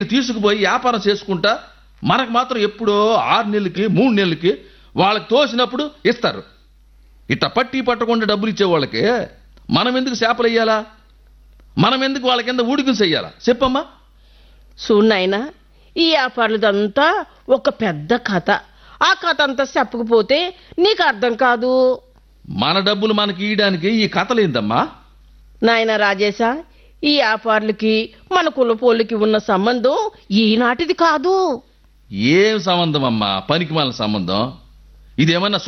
తీసుకుపోయి వ్యాపారం చేసుకుంటా మనకు మాత్రం ఎప్పుడో ఆరు నెలలకి మూడు నెలలకి వాళ్ళకి తోసినప్పుడు ఇస్తారు ఇట్లా పట్టి పట్టకుండా డబ్బులు ఇచ్చే వాళ్ళకి మనం ఎందుకు చేపలు వేయాలా మనం ఎందుకు వాళ్ళ కింద ఊడికం చెయ్యాలా చెప్పమ్మా చూడు నాయనా ఈ వ్యాపారులదంతా ఒక పెద్ద కథ ఆ కథ అంతా చెప్పకపోతే నీకు అర్థం కాదు మన డబ్బులు మనకి ఇయడానికి ఈ కథలేందమ్మా నాయన రాజేశా ఈ వ్యాపారులకి మన కులపోళ్ళకి ఉన్న సంబంధం ఈనాటిది కాదు ఏం సంబంధం అమ్మా పనికి సంబంధం ఇదేమన్నా